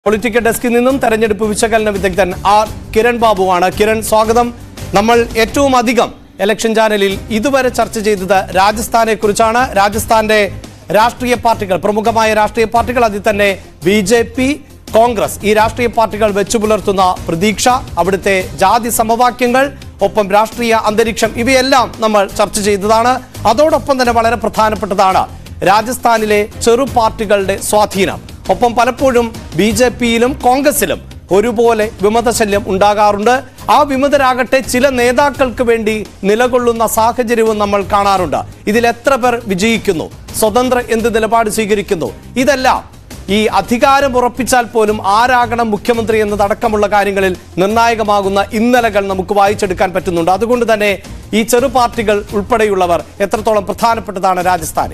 Political ഡെസ്കിൽ നിന്നും തെരഞ്ഞെടുപ്പ് വിശകലന വിദഗ്ധൻ ആർ കിരൺ ബാബുവാണ് കിരൺ സ്വാഗതം നമ്മൾ ഏറ്റവും അധികം ഇലക്ഷൻ ചാനലിൽ ഇതുവരെ ചർച്ച ചെയ്തത് രാജസ്ഥാനെ കുറിച്ചാണ് രാജസ്ഥാന്റെ രാഷ്ട്രീയ പാർട്ടികൾ പ്രമുഖമായ രാഷ്ട്രീയ പാർട്ടികൾ അതിൽ തന്നെ ബി ജെ പി കോൺഗ്രസ് ഈ രാഷ്ട്രീയ പാർട്ടികൾ വെച്ചു പുലർത്തുന്ന പ്രതീക്ഷ അവിടുത്തെ ജാതി സമവാക്യങ്ങൾ ഒപ്പം രാഷ്ട്രീയ അന്തരീക്ഷം ഇവയെല്ലാം നമ്മൾ ചർച്ച ചെയ്തതാണ് അതോടൊപ്പം തന്നെ വളരെ പ്രധാനപ്പെട്ടതാണ് രാജസ്ഥാനിലെ ചെറു പാർട്ടികളുടെ സ്വാധീനം ഒപ്പം പലപ്പോഴും ബി ജെ പിയിലും കോൺഗ്രസിലും ഒരുപോലെ വിമതശല്യം ഉണ്ടാകാറുണ്ട് ആ വിമതരാകട്ടെ ചില നേതാക്കൾക്ക് വേണ്ടി നിലകൊള്ളുന്ന സാഹചര്യവും നമ്മൾ കാണാറുണ്ട് ഇതിൽ എത്ര പേർ വിജയിക്കുന്നു സ്വതന്ത്ര എന്ത് നിലപാട് സ്വീകരിക്കുന്നു ഇതെല്ലാം ഈ അധികാരം ഉറപ്പിച്ചാൽ പോലും ആരാകണം മുഖ്യമന്ത്രി എന്നതടക്കമുള്ള കാര്യങ്ങളിൽ നിർണായകമാകുന്ന ഇന്നലകൾ നമുക്ക് വായിച്ചെടുക്കാൻ പറ്റുന്നുണ്ട് അതുകൊണ്ട് തന്നെ ഈ ചെറു പാർട്ടികൾ ഉൾപ്പെടെയുള്ളവർ എത്രത്തോളം പ്രധാനപ്പെട്ടതാണ് രാജസ്ഥാനിൽ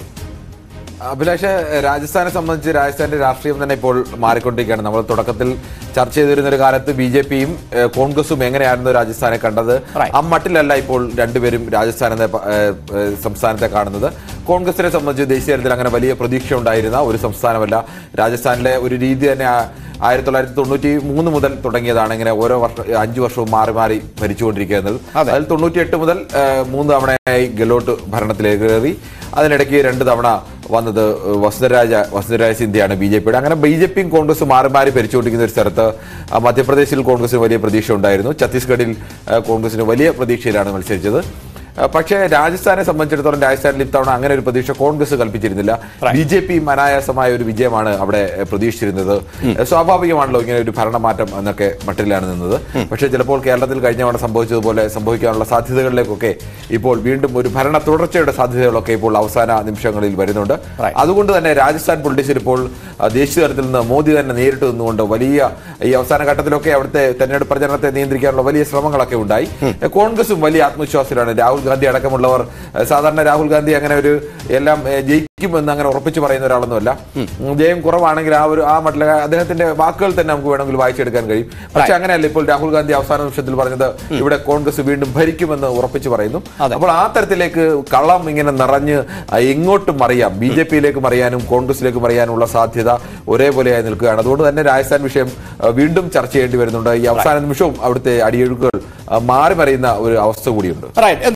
അഭിലാഷ് രാജസ്ഥാനെ സംബന്ധിച്ച് രാജസ്ഥാന്റെ രാഷ്ട്രീയം തന്നെ ഇപ്പോൾ മാറിക്കൊണ്ടിരിക്കുകയാണ് നമ്മൾ തുടക്കത്തിൽ ചർച്ച ചെയ്തിരുന്ന ഒരു കാലത്ത് ബി ജെ പിയും കോൺഗ്രസും എങ്ങനെയായിരുന്നു രാജസ്ഥാനെ കണ്ടത് Right. അമ്മട്ടിലല്ല ഇപ്പോൾ രണ്ടുപേരും രാജസ്ഥാൻ എന്ന പ- ഏഹ്, ഏഹ്, സംസ്ഥാനത്തെ കാണുന്നത് കോൺഗ്രസിനെ സംബന്ധിച്ച് ദേശീയ തലത്തിൽ അങ്ങനെ വലിയ പ്രതീക്ഷ ഉണ്ടായിരുന്ന ഒരു സംസ്ഥാനമല്ല രാജസ്ഥാനിലെ ഒരു രീതി തന്നെ ആ- ആയിരത്തി തൊള്ളായിരത്തി തൊണ്ണൂറ്റി മൂന്ന് മുതൽ തുടങ്ങിയതാണ് ഇങ്ങനെ ഓരോ വർഷം അഞ്ചു വർഷവും മാറി മാറി ഭരിച്ചുകൊണ്ടിരിക്കുന്നത് അതെ. അതിൽ തൊണ്ണൂറ്റിയെട്ട് മുതൽ ഏഹ്, മൂന്ന് തവണയായി ഗെലോട്ട് ഭരണത്തിലേക്ക് കയറി അതിനിടയ്ക്ക് രണ്ട് തവണ വന്നത് വസുന്ധരാജ വസുന്ധരാജ സിന്ധ്യയാണ് ബി ജെ പിയുടെ അങ്ങനെ ബി ജെ പിയും കോൺഗ്രസും മാറി മാറി ഭരിച്ചുകൊണ്ടിരിക്കുന്ന ഒരു സ്ഥലത്ത് ആ, മധ്യപ്രദേശിൽ കോൺഗ്രസിന് വലിയ പ്രതീക്ഷ ഉണ്ടായിരുന്നു ഛത്തീസ്ഗഡിൽ ആ, കോൺഗ്രസിന് വലിയ പ്രതീക്ഷയിലാണ് മത്സരിച്ചത് ആ, പക്ഷേ രാജസ്ഥാനെ സംബന്ധിച്ചിടത്തോളം രാജസ്ഥാനിൽ ഇത്തവണ അങ്ങനെ ഒരു പ്രതീക്ഷ കോൺഗ്രസ് കൽപ്പിച്ചിരുന്നില്ല ബി ജെ പിയും അനായാസമായ ഒരു വിജയമാണ് അവിടെ ഏ, പ്രതീക്ഷിച്ചിരുന്നത് സ്വാഭാവികമാണല്ലോ ഇങ്ങനെ ഒരു ഭരണമാറ്റം എന്നൊക്കെ മട്ടിലാണ് നിന്നത് പക്ഷേ ചിലപ്പോൾ കേരളത്തിൽ കഴിഞ്ഞ തവണ സംഭവിച്ചതുപോലെ സംഭവിക്കാനുള്ള സാധ്യതകളിലേക്കൊക്കെ ഇപ്പോൾ വീണ്ടും ഒരു ഭരണ തുടർച്ചയുടെ സാധ്യതകളൊക്കെ ഇപ്പോൾ അവസാന നിമിഷങ്ങളിൽ വരുന്നുണ്ട് Right. അതുകൊണ്ട് തന്നെ രാജസ്ഥാൻ പൊളിറ്റിക്സിൽ ഇപ്പോൾ ആ, ദേശീയ തലത്തിൽ നിന്ന് മോദി തന്നെ നേരിട്ട് നിന്നുകൊണ്ട് വലിയ ഈ അവസാന ഘട്ടത്തിലൊക്കെ അവിടുത്തെ തെരഞ്ഞെടുപ്പ് പ്രചരണത്തെ നിയന്ത്രിക്കാനുള്ള വലിയ ശ്രമങ്ങളൊക്കെ ഉണ്ടായി കോൺഗ്രസും വലിയ ആത്മവിശ്വാസത്തിലാണ് രാഹുൽ ഗാന്ധി അടക്കമുള്ളവർ ആ, സാധാരണ രാഹുൽ ഗാന്ധി അങ്ങനെ ഒരു എല്ലാം ഏ, ജയിക്കുമെന്ന് അങ്ങനെ ഉറപ്പിച്ചു പറയുന്ന ഒരാളൊന്നുമല്ല ഉം, ജയം കുറവാണെങ്കിൽ ആ ഒരു ആ മട്ടിലെ അദ്ദേഹത്തിന്റെ വാക്കുകൾ തന്നെ നമുക്ക് വേണമെങ്കിൽ വായിച്ചെടുക്കാൻ കഴിയും പക്ഷെ അങ്ങനെയല്ല ഇപ്പോൾ രാഹുൽ ഗാന്ധി അവസാന നിമിഷത്തിൽ പറഞ്ഞത് ഇവിടെ കോൺഗ്രസ് വീണ്ടും ഭരിക്കുമെന്ന് ഉറപ്പിച്ചു പറയുന്നു അതെ. അപ്പോൾ ആ തരത്തിലേക്ക് കള്ളം ഇങ്ങനെ നിറഞ്ഞ് ആ, എങ്ങോട്ടും അറിയാം ബി ജെ പിയിലേക്ക് അറിയാനും കോൺഗ്രസിലേക്ക് അറിയാനുള്ള സാധ്യത ഒരേപോലെയായി നിൽക്കുകയാണ് അതുകൊണ്ട് തന്നെ രാജസ്ഥാൻ വിഷയം ആ, വീണ്ടും ചർച്ച ചെയ്യേണ്ടി വരുന്നുണ്ട് ഈ അവസാന നിമിഷവും അവിടുത്തെ അടിയൊഴുക്കുകൾ ആ, മാറി മറിയുന്ന ഒരു അവസ്ഥ കൂടിയുണ്ട് റൈറ്റ്